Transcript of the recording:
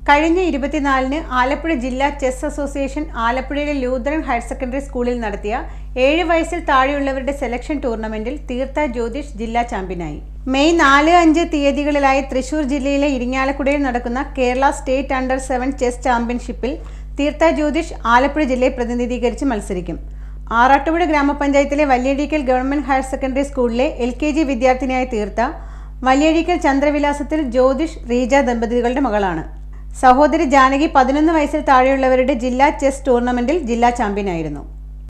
കഴിഞ്ഞ ഇരുപത്തിനാലിന് ആലപ്പുഴ ജില്ലാ ചെസ് അസോസിയേഷൻ ആലപ്പുഴയിലെ ലൂതറൻ ഹയർ സെക്കൻഡറി സ്കൂളിൽ നടത്തിയ ഏഴ് വയസ്സിൽ താഴെയുള്ളവരുടെ സെലക്ഷൻ ടൂർണമെന്റിൽ തീർത്ഥ ജ്യോതിഷ് ജില്ലാ ചാമ്പ്യനായി മെയ് നാല് അഞ്ച് തീയതികളിലായി തൃശൂർ ജില്ലയിലെ ഇരിങ്ങാലക്കുടയിൽ നടക്കുന്ന Kerala state under seven chess ചാമ്പ്യൻഷിപ്പിൽ തീർത്ഥ ജ്യോതിഷ് ആലപ്പുഴ ജില്ലയെ പ്രതിനിധീകരിച്ച് മത്സരിക്കും ആറാട്ടുപുഴ ഗ്രാമപഞ്ചായത്തിലെ വല്യഴീക്കൽ ഗവൺമെന്റ് ഹയർ സെക്കൻഡറി സ്കൂളിലെ എൽ കെ ജി വിദ്യാർത്ഥിനിയായ തീർത്ഥ വല്യഴീക്കൽ ചന്ദ്രവിലാസത്തിൽ ജ്യോതിഷ് റീജ ദമ്പതികളുടെ മകളാണ് സഹോദരി ജാനകി പതിനൊന്ന് വയസ്സിൽ താഴെയുള്ളവരുടെ ജില്ലാ ചെസ് ടൂർണമെന്റിൽ ജില്ലാ ചാമ്പ്യനായിരുന്നു